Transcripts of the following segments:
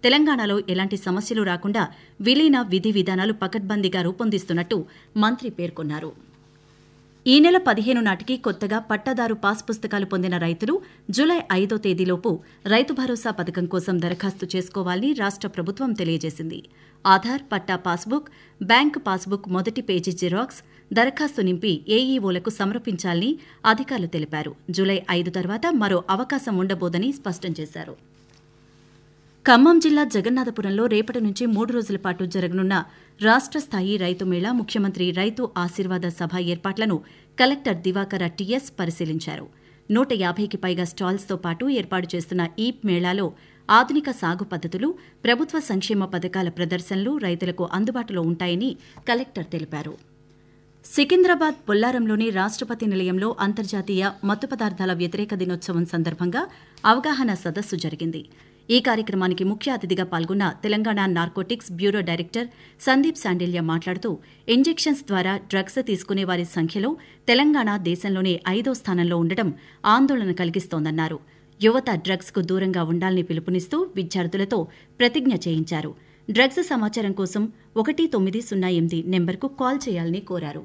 తెలంగాణలో ఎలాంటి సమస్యలు రాకుండా విలీన విధి విధానాలు పకడ్బందీగా రూపొందిస్తున్నట్టు మంత్రి పేర్కొన్నారు ఈ నెల పదిహేను నాటికి కొత్తగా పట్టాదారు పాస్ పుస్తకాలు పొందిన రైతులు జూలై ఐదో తేదీలోపు రైతు భరోసా పథకం కోసం దరఖాస్తు చేసుకోవాలని రాష్ట ప్రభుత్వం తెలియజేసింది ఆధార్ పట్టా పాస్బుక్ బ్యాంక్ పాస్బుక్ మొదటి పేజీ జిరాక్స్ దరఖాస్తు నింపి ఏఈఓలకు సమర్పించాలని అధికారులు తెలిపారు జూలై ఐదు తర్వాత మరో అవకాశం ఉండబోదని స్పష్టం చేశారు ఖమ్మం జిల్లా జగన్నాథపురంలో రేపటి నుంచి మూడు రోజుల పాటు జరగనున్న రాష్ట్ర స్థాయి రైతు మేళా ముఖ్యమంత్రి రైతు ఆశీర్వాద సభ ఏర్పాట్లను కలెక్టర్ దివాకర టీఎస్ పరిశీలించారు నూట యాభైకి పైగా స్టాల్స్తో పాటు ఏర్పాటు చేస్తున్న ఈ మేళాలో ఆధునిక సాగు పద్ధతులు ప్రభుత్వ సంక్షేమ పథకాల ప్రదర్శనలు రైతులకు అందుబాటులో ఉంటాయని కలెక్టర్ తెలిపారు సికింద్రాబాద్ బొల్లారంలోని రాష్ట్రపతి నిలయంలో అంతర్జాతీయ మత్తు పదార్థాల వ్యతిరేక దినోత్సవం సందర్భంగా అవగాహన సదస్సు జరిగింది ఈ కార్యక్రమానికి ముఖ్య అతిథిగా పాల్గొన్న Telangana narcotics bureau director Sandeep Sandilya మాట్లాడుతూ ఇంజెక్షన్స్ ద్వారా డ్రగ్స్ తీసుకునే వారి సంఖ్యలో తెలంగాణ దేశంలోనే ఐదో స్థానంలో ఉండడం ఆందోళన కలిగిస్తోందన్నారు యువత డ్రగ్స్ కు దూరంగా ఉండాలని పిలుపునిస్తూ విద్యార్థులతో ప్రతిజ్ఞ చేయించారు డ్రగ్స్ సమాచారం కోసం ఒకటి తొమ్మిది సున్నా ఎనిమిది నెంబర్కు కాల్ చేయాలని కోరారు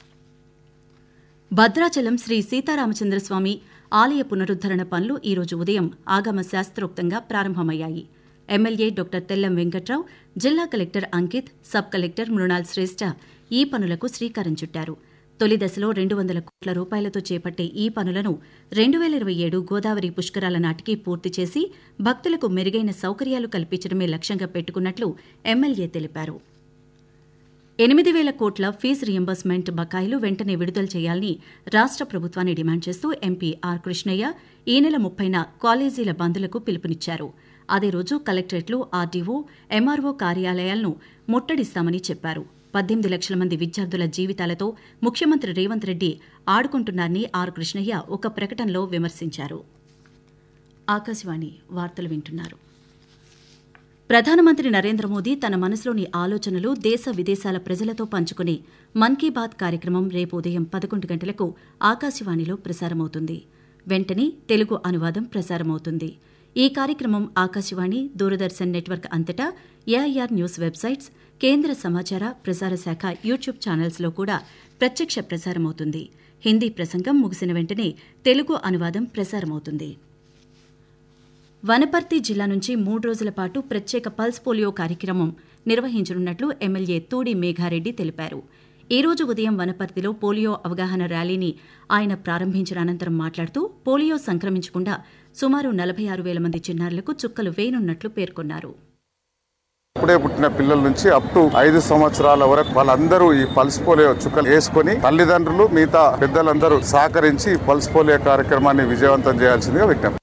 భద్రాచలం శ్రీ సీతారామచంద్రస్వామి ఆలయ పునరుద్దరణ పనులు ఈరోజు ఉదయం ఆగమ శాస్త్రోక్తంగా ప్రారంభమయ్యాయి ఎమ్మెల్యే డాక్టర్ తెల్లం వెంకట్రావు జిల్లా collector Ankit sub collector Mrunal Shreshtha ఈ పనులకు శ్రీకారం చుట్టారు తొలి దశలో రెండు వందల కోట్ల రూపాయలతో చేపట్టే ఈ పనులను రెండు వేల ఇరవై ఏడు గోదావరి పుష్కరాల నాటికి పూర్తి చేసి భక్తులకు మెరుగైన సౌకర్యాలు కల్పించడమే లక్ష్యంగా పెట్టుకున్నట్లు ఎమ్మెల్యే తెలిపారు ఎనిమిది వేల కోట్ల ఫీజు రియంబర్స్మెంట్ బకాయిలు వెంటనే విడుదల చేయాలని రాష్ట్ర ప్రభుత్వాన్ని డిమాండ్ చేస్తూ ఎంపీ ఆర్ కృష్ణయ్య ఈ నెల ముప్పైన కాలేజీల బందులకు పిలుపునిచ్చారు అదే రోజు కలెక్టరేట్లు ఆర్డీఓ ఎంఆర్ఓ కార్యాలయాలను ముట్టడిస్తామని చెప్పారు పద్దెనిమిది లక్షల మంది విద్యార్థుల జీవితాలతో ముఖ్యమంత్రి రేవంత్ రెడ్డి ఆడుకుంటున్నారని ఆర్ కృష్ణయ్య ఒక ప్రకటనలో విమర్శించారు ఆకాశవాణి వార్తలు వింటున్నారు ప్రధానమంత్రి నరేంద్ర మోదీ తన మనసులోని ఆలోచనలు దేశ విదేశాల ప్రజలతో పంచుకునే మన్ కీ బాత్ కార్యక్రమం రేపు ఉదయం పదకొండు గంటలకు ఆకాశవాణిలో ప్రసారమవుతుంది వెంటనే తెలుగు అనువాదం ప్రసారమవుతుంది ఈ కార్యక్రమం ఆకాశవాణి దూరదర్శన్ నెట్వర్క్ అంతటా ఏఐఆర్ న్యూస్ వెబ్సైట్స్ కేంద్ర సమాచార ప్రసార శాఖ యూట్యూబ్ ఛానల్స్లో కూడా ప్రత్యక్ష ప్రసారమవుతుంది హిందీ ప్రసంగం ముగిసిన వెంటనే తెలుగు అనువాదం ప్రసారమవుతుంది వనపర్తి జిల్లా నుంచి మూడు రోజుల పాటు ప్రత్యేక పల్స్ పోలియో కార్యక్రమం నిర్వహించనున్నట్లు ఎమ్మెల్యే తూడి మేఘారెడ్డి తెలిపారు ఈ రోజు ఉదయం వనపర్తిలో పోలియో అవగాహన ర్యాలీని ఆయన ప్రారంభించిన అనంతరం మాట్లాడుతూ పోలియో సంక్రమించకుండా సుమారు నలభై ఆరు వేల మంది చిన్నారులకు చుక్కలు వేయనున్నట్లు పేర్కొన్నారు ఇప్పుడే పుట్టిన పిల్లల నుంచి అప్ టు ఐదు సంవత్సరాల వరకు వాళ్ళందరూ ఈ పల్స్ పోలియో చుక్కలు వేసుకొని తల్లిదండ్రులు మిగతా పెద్దలందరూ సహకరించి ఈ పల్స్ పోలియో కార్యక్రమాన్ని విజయవంతం చేయాల్సిందిగా విజ్ఞప్తి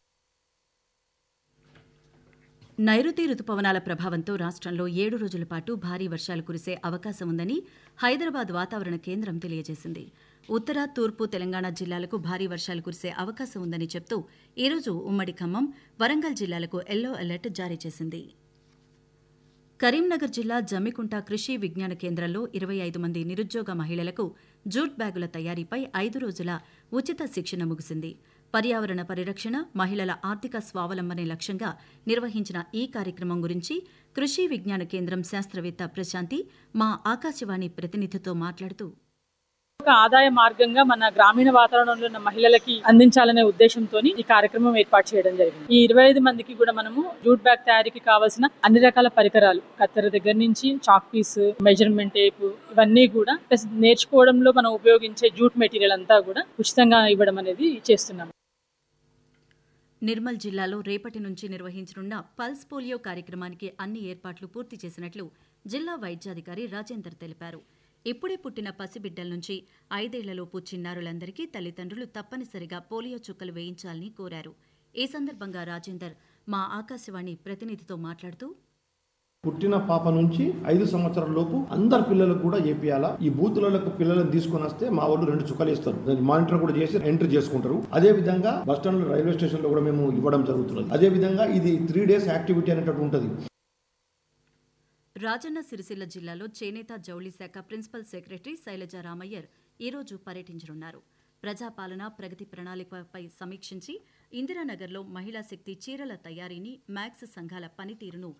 నైరుతి రుతుపవనాల ప్రభావంతో రాష్ట్రంలో ఏడు రోజుల పాటు భారీ వర్షాలు కురిసే అవకాశం ఉందని హైదరాబాద్ వాతావరణ కేంద్రం తెలియజేసింది ఉత్తర తూర్పు తెలంగాణ జిల్లాలకు భారీ వర్షాలు కురిసే అవకాశం ఉందని చెప్తూ ఈరోజు ఉమ్మడి ఖమ్మం వరంగల్ జిల్లాలకు ఎల్లో అలర్ట్ జారీ చేసింది కరీంనగర్ జిల్లా జమ్మికుంట కృషి విజ్ఞాన కేంద్రంలో ఇరవై ఐదు మంది నిరుద్యోగ మహిళలకు జూట్ బ్యాగుల తయారీపై ఐదు రోజుల ఉచిత శిక్షణ ముగిసింది పర్యావరణ పరిరక్షణ మహిళల ఆర్థిక స్వావలంబనే లక్ష్యంగా నిర్వహించిన ఈ కార్యక్రమం గురించి కృషి విజ్ఞాన కేంద్రం శాస్త్రవేత్త ప్రశాంతి మా ఆకాశవాణి ప్రతినిధితో మాట్లాడుతూ ఒక ఆదాయ మార్గంగా మన గ్రామీణ వాతావరణంలో ఉన్న మహిళలకి అందించాలనే ఉద్దేశంతో ఈ కార్యక్రమం ఏర్పాటు చేయడం జరిగింది ఈ ఇరవై ఐదు మందికి కూడా మనము జూట్ బ్యాగ్ తయారీకి కావాల్సిన అన్ని రకాల పరికరాలు కత్తెర దగ్గర నుంచి చాక్ పీస్ మెజర్మెంట్ టేప్ ఇవన్నీ కూడా ప్లస్ నేర్చుకోవడంలో మనం ఉపయోగించే జూట్ మెటీరియల్ అంతా కూడా ఉచితంగా ఇవ్వడం అనేది చేస్తున్నాం నిర్మల్ జిల్లాలో రేపటి నుంచి నిర్వహించనున్న పల్స్ పోలియో కార్యక్రమానికి అన్ని ఏర్పాట్లు పూర్తి చేసినట్లు జిల్లా వైద్యాధికారి రాజేందర్ తెలిపారు ఇప్పుడే పుట్టిన పసిబిడ్డల నుంచి ఐదేళ్లలోపు చిన్నారులందరికీ తల్లిదండ్రులు తప్పనిసరిగా పోలియో చుక్కలు వేయించాలని కోరారు ఈ సందర్భంగా రాజేందర్ మా ఆకాశవాణి ప్రతినిధితో మాట్లాడుతూ పుట్టిన పాప నుంచి ఐదు సంవత్సరాల లోపు అందరు పిల్లలకు కూడా ఏపీయాలా ఈ బూతులకు పిల్లలను తీసుకొని వస్తే మా వాళ్ళు రెండు చుక్కలు ఇస్తారు దాన్ని మానిటర్ కూడా చేసి ఎంట్రీ చేసుకుంటారు అదే విధంగా బస్ స్టాండ్ రైల్వే స్టేషన్ లో కూడా మేము ఇవ్వడం జరుగుతున్నది అదే విధంగా ఇది త్రీ డేస్ యాక్టివిటీ అనేటట్టు ఉంటుంది రాజన్న సిరిసిల్ల జిల్లాలో చేనేత జౌళి శాఖ ప్రిన్సిపల్ సెక్రటరీ శైలజ రామయ్యర్ ఈరోజు పర్యటించనున్నారు ప్రజాపాలన ప్రగతి ప్రణాళికపై సమీక్షించి ఇందిరానగర్లో మహిళా శక్తి చీరల తయారీని మ్యాక్స్ సంఘాల పనితీరును